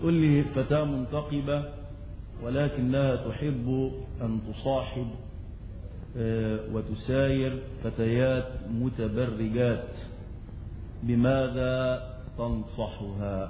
بتقول لي فتاة منتقبة ولكنها تحب أن تصاحب وتساير فتيات متبرجات بماذا تنصحها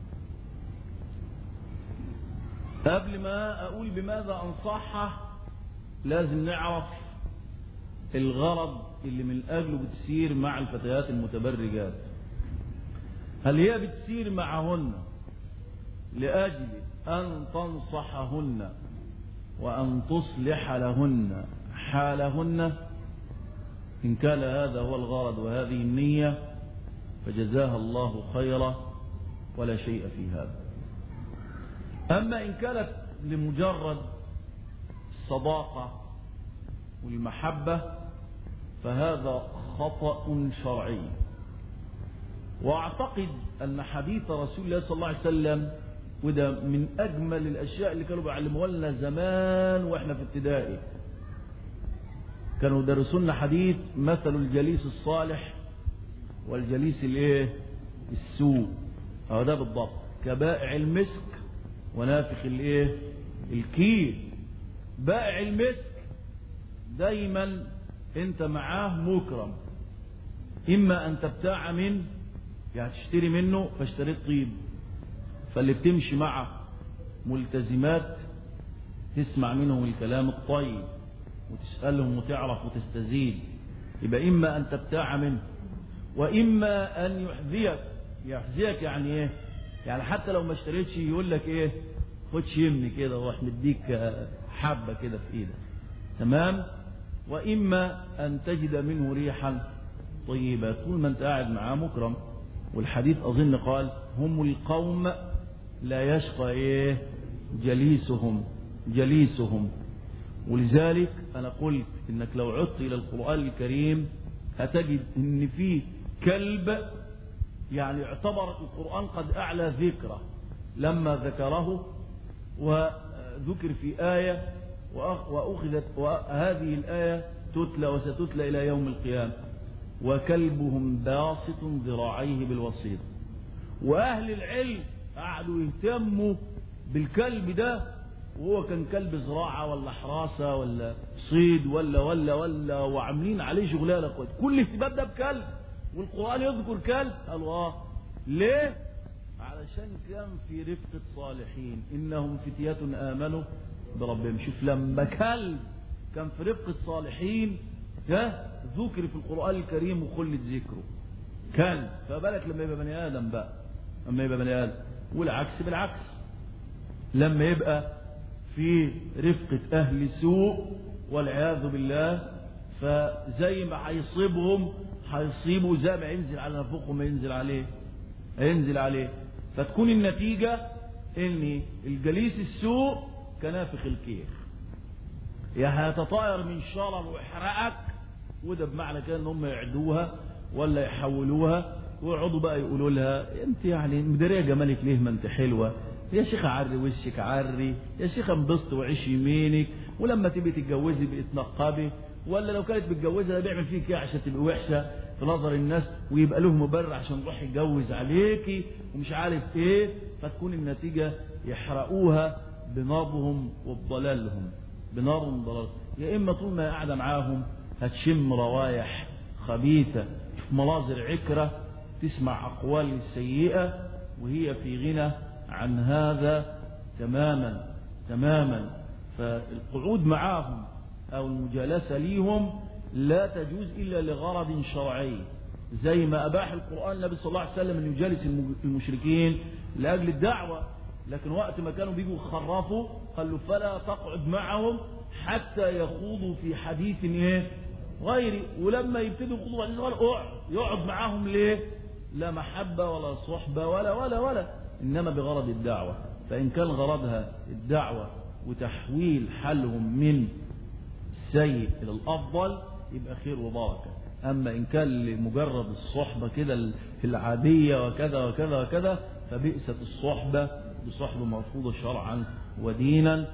قبل ما أقول بماذا أنصحها لازم نعرف الغرض اللي من أجله بتسير مع الفتيات المتبرجات هل هي بتسير معهن لأجل أن تنصحهن وأن تصلح لهن حالهن إن كان هذا هو الغرض وهذه النية فجزاها الله خيرا ولا شيء في هذا أما إن كانت لمجرد الصداقة والمحبة فهذا خطأ شرعي واعتقد ان حديث رسول الله صلى الله عليه وسلم وده من اجمل الاشياء اللي كانوا بيعلموها لنا زمان واحنا في ابتدائي كانوا درسونا حديث مثل الجليس الصالح والجليس الايه السوء هو ده بالضبط كبائع المسك ونافخ الايه الكيل بائع المسك دايما انت معاه مكرم اما ان تبتاع منه يعني تشتري منه فاشتريت طيب فاللي بتمشي معه ملتزمات تسمع منهم الكلام الطيب وتسألهم وتعرف وتستزيد يبقى إما أن تبتاع منه وإما أن يحذيك يحذيك يعني إيه يعني حتى لو ما اشتريتش يقول لك إيه خد شمني كده وراح مديك حبة كده في إيدك تمام وإما أن تجد منه ريحا طيبة طول ما أنت قاعد معاه مكرم والحديث أظن قال هم القوم لا يشقى إيه جليسهم جليسهم ولذلك أنا قلت إنك لو عدت إلى القرآن الكريم هتجد إن فيه كلب يعني اعتبر القرآن قد أعلى ذكره لما ذكره وذكر في آية وأخذت وهذه الآية تتلى وستتلى إلى يوم القيامة وكلبهم باسط ذراعيه بالوسيط وأهل العلم قعدوا يهتموا بالكلب ده وهو كان كلب زراعة ولا حراسة ولا صيد ولا ولا ولا وعاملين عليه شغلانة كويس كل اهتمام ده بكلب والقرآن يذكر كلب قالوا اه ليه؟ علشان كان في رفقة صالحين إنهم فتية آمنوا بربهم شوف لما كلب كان في رفقة صالحين ده ذكر في القرآن الكريم وخلت ذكره كلب فبالك لما يبقى بني آدم بقى لما يبقى بني آدم والعكس بالعكس لما يبقى في رفقة أهل سوء والعياذ بالله فزي ما هيصيبهم هيصيبوا زي ما ينزل على نفوقهم ما ينزل عليه هينزل عليه فتكون النتيجة ان الجليس السوء كنافخ الكير يا هيتطاير من شرر ويحرقك وده بمعنى كده ان هم يعدوها ولا يحولوها ويقعدوا بقى يقولوا لها انت يعني مداريه جمالك ليه ما انت حلوه يا شيخ عري وشك عري يا شيخ انبسط وعيش يمينك ولما تبي تتجوزي بتنقبي ولا لو كانت متجوزه بيعمل فيك ايه عشان تبقى وحشه في نظر الناس ويبقى له مبرر عشان يروح يتجوز عليكي ومش عارف ايه فتكون النتيجه يحرقوها بنارهم وبضلالهم بنارهم وبضلالهم يا اما طول ما قاعده معاهم هتشم روايح خبيثه في مناظر عكره تسمع اقوال سيئه وهي في غنى عن هذا تماما تماما فالقعود معهم أو المجالسة ليهم لا تجوز إلا لغرض شرعي زي ما أباح القرآن النبي صلى الله عليه وسلم أن يجالس المشركين لأجل الدعوة لكن وقت ما كانوا بيجوا يخرفوا قالوا فلا تقعد معهم حتى يخوضوا في حديث ايه غيري ولما يبتدوا يخوضوا حديث غير اقعد يقعد معاهم ليه لا محبة ولا صحبة ولا ولا ولا إنما بغرض الدعوة فإن كان غرضها الدعوة وتحويل حالهم من السيء إلى الأفضل يبقى خير وبركة أما إن كان لمجرد الصحبة كده العادية وكذا وكذا وكذا فبئست الصحبة بصحبة مرفوضة شرعا ودينا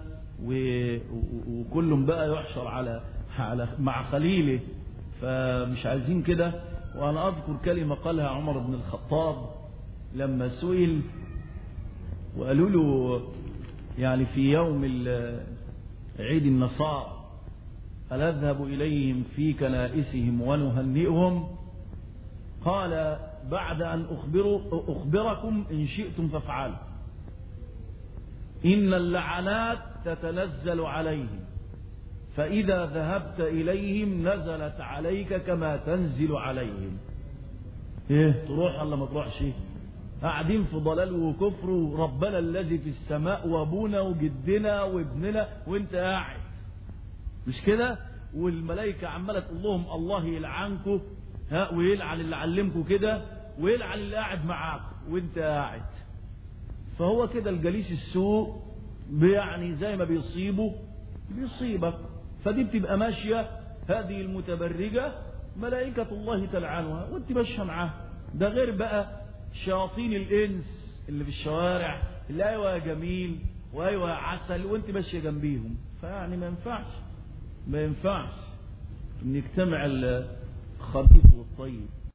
وكل بقى يحشر على على مع خليله فمش عايزين كده وأنا أذكر كلمة قالها عمر بن الخطاب لما سئل وقالوا له يعني في يوم عيد النصارى هل أذهب إليهم في كنائسهم ونهنئهم قال بعد أن أخبر أخبركم إن شئتم فافعلوا إن اللعنات تتنزل عليهم فإذا ذهبت إليهم نزلت عليك كما تنزل عليهم إيه تروح ولا ما تروحش قاعدين في ضلال وكفر وربنا الذي في السماء وابونا وجدنا وابننا وانت قاعد مش كده والملائكة عمالة تقول لهم الله يلعنكم ها ويلعن اللي علمكم كده ويلعن اللي قاعد معاك وانت قاعد فهو كده الجليس السوء يعني زي ما بيصيبه بيصيبك فدي بتبقى ماشية هذه المتبرجة ملائكة الله تلعنها وانت ماشية معاها ده غير بقى شياطين الانس اللي في الشوارع اللي ايوه يا جميل وايوه يا عسل وانت ماشيه جنبيهم فيعني ما ينفعش ما ينفعش ان يجتمع الخبيث والطيب